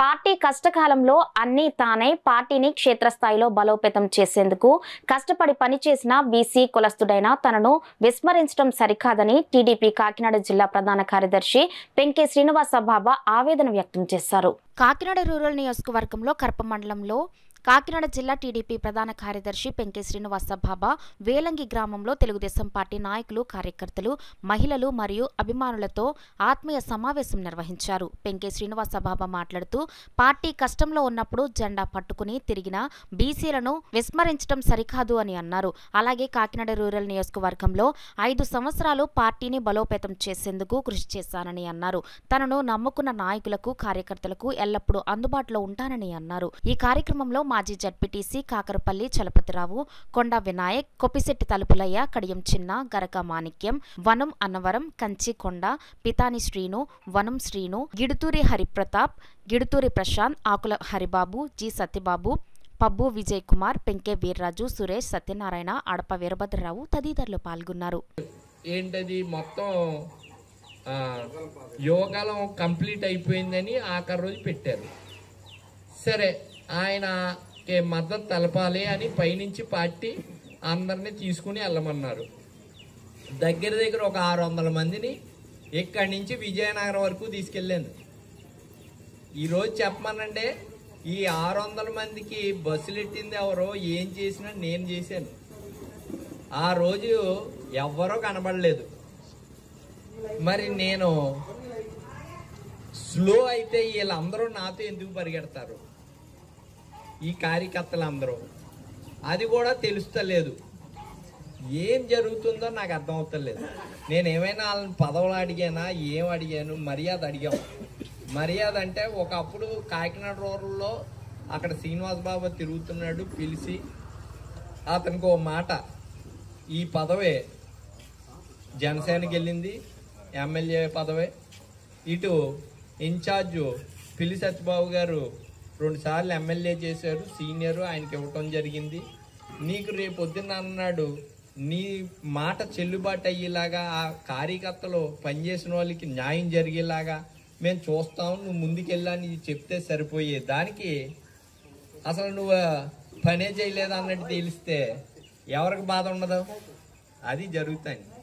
party కష్టకాలంలో అన్నీ తానే పార్టీని క్షేత్రస్థాయిలో బలోపేతం చేసేందుకు కష్టపడి పనిచేసిన బీసీ కులస్తుడైన తనను విస్మరించడం సరికాదని టీడీపీ కాకినాడ జిల్లా ప్రధాన కార్యదర్శి పెంకే శ్రీనివాస బాబా ఆవేదన వ్యక్తం చేశారు కాకినాడ రూరల్ నియోజకవర్గంలో కరప మండలంలో కాకినాడ జిల్లా టీడీపీ ప్రధాన కార్యదర్శి పెంకే శ్రీనివాస బాబా వేలంగి గ్రామంలో తెలుగుదేశం పార్టీ నాయకులు కార్యకర్తలు మహిళలు మరియు అభిమానులతో ఆత్మీయ సమావేశం నిర్వహించారు పెంకే శ్రీనివాస బాబా మాట్లాడుతూ పార్టీ కష్టంలో ఉన్నప్పుడు జెండా పట్టుకుని తిరిగిన బీసీలను విస్మరించడం సరికాదు అని అన్నారు అలాగే కాకినాడ రూరల్ నియోజకవర్గంలో ఐదు సంవత్సరాలు పార్టీని బలోపేతం చేసేందుకు కృషి చేశానని అన్నారు తనను నమ్ముకున్న నాయకులకు కార్యకర్తలకు ఎల్లప్పుడూ అందుబాటులో ఉంటానని అన్నారు ఈ కార్యక్రమంలో మాజీ జడ్పీటీసీ కాకరపల్లి చలపతిరావు కొండ వినాయక్ కొప్పిశెట్టి తలుపులయ్య కడియం చిన్న గరక మాణిక్యం వనం అన్నవరం కంచి కొండ పితాని శ్రీను వనం శ్రీను గిడుతూరి హరిప్రతాప్ గిడుతూరి ప్రశాంత్ ఆకుల హరిబాబు జి సత్యబాబు పబ్బు విజయ్ కుమార్ పెంకే వీర్రాజు సురేష్ సత్యనారాయణ అడప వీరభద్రరావు తదితరులు పాల్గొన్నారు ఏంటది మొత్తం ఆ, యోగాలం కంప్లీట్ అయిపోయిందని ఆఖరి రోజు పెట్టారు సరే ఆయనకి మద్దతు తెలపాలి అని పైనుంచి పార్టీ అందరినీ తీసుకుని వెళ్ళమన్నారు దగ్గర దగ్గర ఒక ఆరు వందల మందిని ఇక్కడి నుంచి విజయనగరం వరకు తీసుకెళ్ళాను ఈరోజు చెప్పమనంటే ఈ ఆరు వందల మందికి బస్సులు ఎట్టింది ఎవరో ఏం చేసినా నేను చేశాను ఆ రోజు ఎవ్వరూ కనబడలేదు మరి నేను స్లో అయితే వీళ్ళందరూ నాతో ఎందుకు పరిగెడతారు ఈ కార్యకర్తలందరూ అది కూడా తెలుస్తలేదు ఏం జరుగుతుందో నాకు అర్థం అవుతలేదు నేను ఏమైనా వాళ్ళని పదవులు అడిగానా ఏం అడిగాను మర్యాద అడిగాం మర్యాద అంటే ఒకప్పుడు కాకినాడ రూరల్లో అక్కడ శ్రీనివాస్ బాబు తిరుగుతున్నాడు పిలిచి అతనికి ఓ మాట ఈ పదవే జనసేనకి వెళ్ళింది ఎమ్మెల్యే పదవే ఇటు ఇన్ఛార్జ్ పిల్లి సత్యబాబు గారు రెండుసార్లు ఎమ్మెల్యే చేశారు సీనియర్ ఆయనకి ఇవ్వటం జరిగింది నీకు రేపు పొద్దున్న అన్నాడు నీ మాట చెల్లుబాటు అయ్యేలాగా ఆ కార్యకర్తలు పనిచేసిన వాళ్ళకి న్యాయం జరిగేలాగా మేము చూస్తాం నువ్వు ముందుకెళ్ళని చెప్తే సరిపోయే దానికి అసలు నువ్వు పనే చేయలేదు అన్నట్టు తెలిస్తే ఎవరికి బాధ ఉండదు అది జరుగుతాయి